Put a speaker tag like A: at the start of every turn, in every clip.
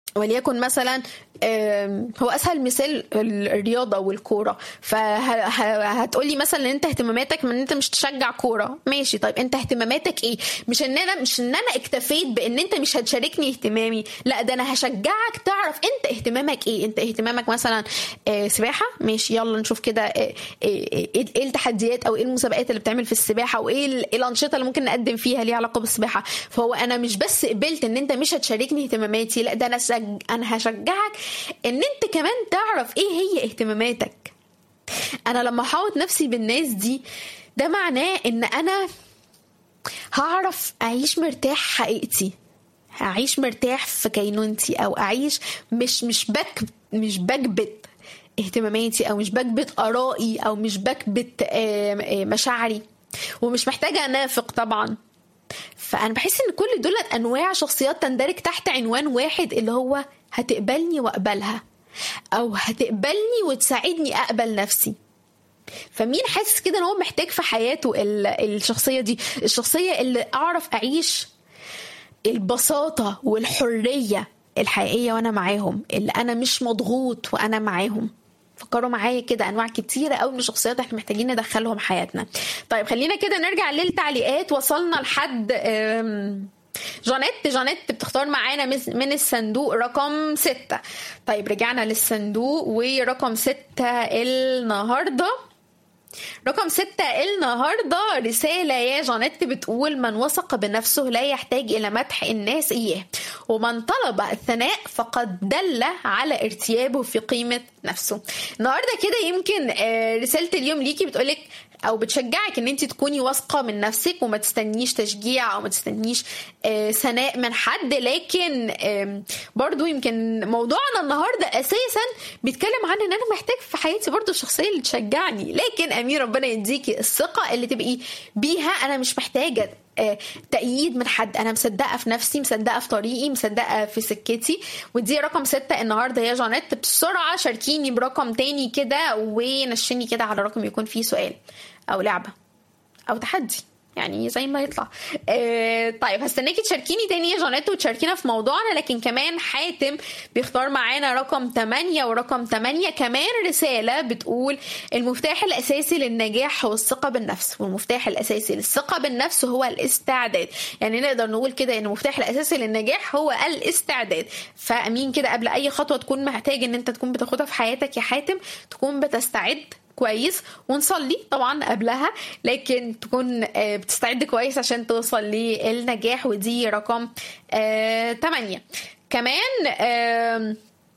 A: وليكن مثلا آم، هو اسهل مثال ال- الرياضه والكوره فهتقولي مثلا ان انت اهتماماتك من ان انت مش تشجع كوره ماشي طيب انت اهتماماتك ايه مش ان انا مش ان انا اكتفيت بان انت مش هتشاركني اهتمامي لا ده انا هشجعك تعرف انت اهتمامك ايه انت اهتمامك مثلا آه، سباحه ماشي يلا نشوف كده آه، آه، ايه إيه التحديات او ايه المسابقات اللي بتعمل في السباحه وايه ال- الانشطه اللي ممكن نقدم فيها ليها علاقه بالسباحه فهو انا مش بس قبلت ان انت مش هتشاركني اهتماماتي لا ده انا شج... انا هشجعك ان انت كمان تعرف ايه هي اهتماماتك انا لما احاوط نفسي بالناس دي ده معناه ان انا هعرف اعيش مرتاح حقيقتي هعيش مرتاح في كينونتي او اعيش مش مش بك مش بكبت اهتماماتي او مش بكبت ارائي او مش بكبت آم، آم، مشاعري ومش محتاجه انافق طبعا فانا بحس ان كل دول انواع شخصيات تندرج تحت عنوان واحد اللي هو هتقبلني واقبلها او هتقبلني وتساعدني اقبل نفسي فمين حاسس كده ان هو محتاج في حياته ال- الشخصيه دي الشخصيه اللي اعرف اعيش البساطه والحريه الحقيقيه وانا معاهم اللي انا مش مضغوط وانا معاهم فكروا معايا كده انواع كتيره قوي من الشخصيات احنا محتاجين ندخلهم حياتنا طيب خلينا كده نرجع للتعليقات وصلنا لحد أم، جانيت جانيت بتختار معانا مس- من الصندوق رقم ستة طيب رجعنا للصندوق ورقم ستة النهارده رقم ستة النهاردة رسالة يا جانيت بتقول من وثق بنفسه لا يحتاج إلى مدح الناس إياه ومن طلب الثناء فقد دل على ارتيابه في قيمة نفسه النهاردة كده يمكن آه، رسالة اليوم ليكي بتقولك او بتشجعك ان انت تكوني واثقه من نفسك وما تستنيش تشجيع او ما تستنيش آه، ثناء من حد لكن آم، برضو يمكن موضوعنا النهارده اساسا بيتكلم عن ان انا محتاج في حياتي برضو الشخصيه اللي تشجعني لكن امين ربنا يديكي الثقه اللي تبقي بيها انا مش محتاجه آه، تأييد من حد أنا مصدقة في نفسي مصدقة في طريقي مصدقة في سكتي ودي رقم ستة النهاردة يا جانيت بسرعة شاركيني برقم تاني كده ونشني كده على رقم يكون فيه سؤال أو لعبة أو تحدي يعني زي ما يطلع آه طيب هستناكي تشاركيني تاني يا جانيت وتشاركينا في موضوعنا لكن كمان حاتم بيختار معانا رقم 8 ورقم 8 كمان رسالة بتقول المفتاح الأساسي للنجاح هو الثقة بالنفس والمفتاح الأساسي للثقة بالنفس هو الاستعداد يعني نقدر نقول كده ان المفتاح الأساسي للنجاح هو الاستعداد فأمين كده قبل أي خطوة تكون محتاج ان انت تكون بتاخدها في حياتك يا حاتم تكون بتستعد كويس ونصلي طبعا قبلها لكن تكون آه، بتستعد كويس عشان توصل للنجاح ودي رقم آه 8 كمان آه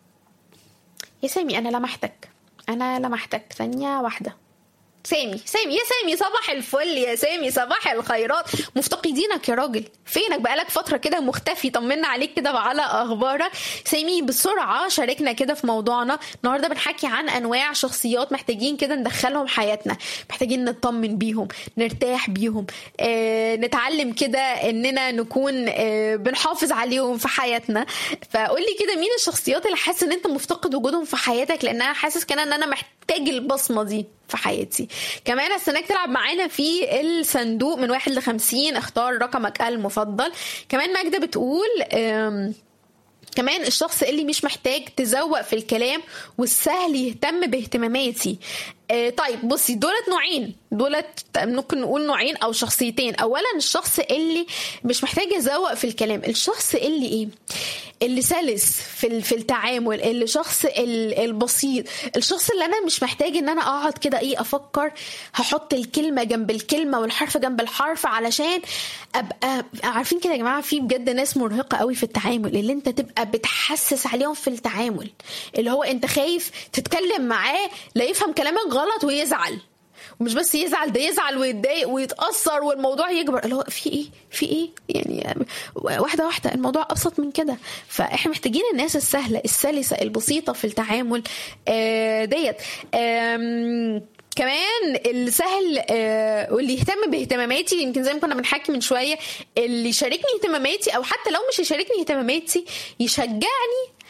A: يا سامي انا لمحتك انا لمحتك ثانية واحدة سامي سامي يا سامي صباح الفل يا سامي صباح الخيرات مفتقدينك يا راجل فينك بقالك فتره كده مختفي طمنا عليك كده وعلى اخبارك سامي بسرعه شاركنا كده في موضوعنا النهارده بنحكي عن انواع شخصيات محتاجين كده ندخلهم حياتنا محتاجين نطمن بيهم نرتاح بيهم آه نتعلم كده اننا نكون آه بنحافظ عليهم في حياتنا فقول لي كده مين الشخصيات اللي حاسس ان انت مفتقد وجودهم في حياتك لان انا حاسس كده ان انا محتاج البصمه دي في حياتي كمان استناك تلعب معانا في الصندوق من واحد لخمسين اختار رقمك المفضل كمان ماجدة بتقول أم كمان الشخص اللي مش محتاج تزوق في الكلام والسهل يهتم باهتماماتي آه طيب بصي دولت نوعين دولت ممكن نقول نوعين او شخصيتين اولا الشخص اللي مش محتاج يزوق في الكلام الشخص اللي ايه اللي سلس في ال- في التعامل اللي شخص ال- البسيط الشخص اللي انا مش محتاج ان انا اقعد كده ايه افكر هحط الكلمه جنب الكلمه والحرف جنب الحرف علشان ابقى عارفين كده يا جماعه في بجد ناس مرهقه قوي في التعامل اللي انت تبقى بتحسس عليهم في التعامل اللي هو انت خايف تتكلم معاه لا يفهم كلامك غلط ويزعل ومش بس يزعل ده يزعل ويتضايق ويتأثر والموضوع يكبر اللي هو في ايه في ايه يعني واحدة واحدة الموضوع أبسط من كده فاحنا محتاجين الناس السهلة السلسة البسيطة في التعامل آه ديت آم، كمان السهل آه، واللي يهتم باهتماماتي يمكن زي ما كنا بنحكي من شويه اللي يشاركني اهتماماتي او حتى لو مش يشاركني اهتماماتي يشجعني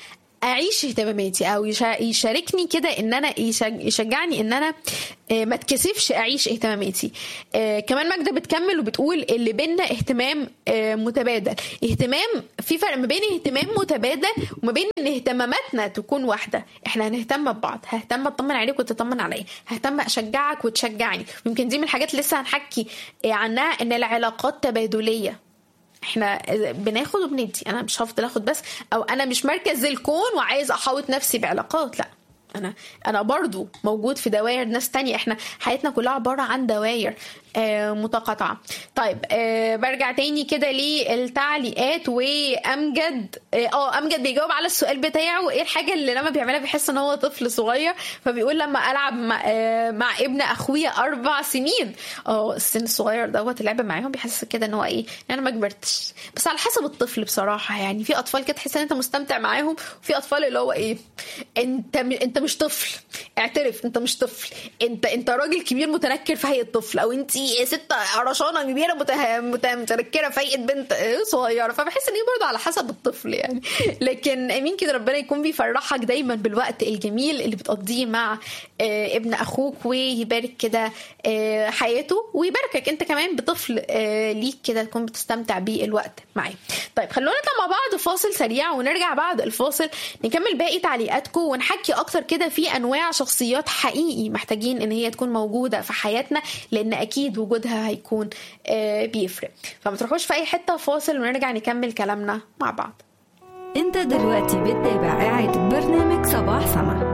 A: اعيش اهتماماتي او يشا- يشاركني كده ان انا يشج- يشجعني ان انا آه، ما اتكسفش اعيش اهتماماتي آه، كمان ماجده بتكمل وبتقول اللي بينا اهتمام آه، متبادل اهتمام في فرق ما بين اهتمام متبادل وما بين ان اهتماماتنا تكون واحده احنا هنهتم ببعض ههتم اطمن عليك وتطمن عليا ههتم اشجعك وتشجعني يمكن دي من الحاجات اللي لسه هنحكي آه، عنها ان العلاقات تبادليه احنا بناخد وبندي انا مش هفضل اخد بس او انا مش مركز الكون وعايز احاوط نفسي بعلاقات لا انا انا برضو موجود في دوائر ناس تانية احنا حياتنا كلها عبارة عن دوائر آه متقاطعة طيب آه برجع تاني كده للتعليقات وامجد اه آه، امجد بيجاوب على السؤال بتاعه ايه الحاجة اللي لما بيعملها بيحس ان هو طفل صغير فبيقول لما العب مع, آه مع ابن اخويا اربع سنين اه السن الصغير دوت اللعب معاهم بيحس كده ان هو ايه انا ما كبرتش بس على حسب الطفل بصراحة يعني في اطفال كده تحس ان انت مستمتع معاهم وفي اطفال اللي هو ايه انت م... انت مش طفل اعترف انت مش طفل انت انت راجل كبير متنكر في هيئه طفل او انت ست قرشانه كبيره مته... مت... متنكره في هيئه بنت صغيره فبحس ان هي برضه على حسب الطفل يعني لكن امين كده ربنا يكون بيفرحك دايما بالوقت الجميل اللي بتقضيه مع آه، ابن اخوك ويبارك كده آه، حياته ويباركك انت كمان بطفل آه، ليك كده تكون بتستمتع بيه الوقت معاه طيب خلونا نطلع مع بعض فاصل سريع ونرجع بعد الفاصل نكمل باقي تعليقاتكم ونحكي اكتر كده في انواع شخصيات حقيقي محتاجين ان هي تكون موجوده في حياتنا لان اكيد وجودها هيكون آه، بيفرق فما تروحوش في اي حته فاصل ونرجع نكمل كلامنا مع بعض
B: انت دلوقتي بتتابع إعادة برنامج صباح سما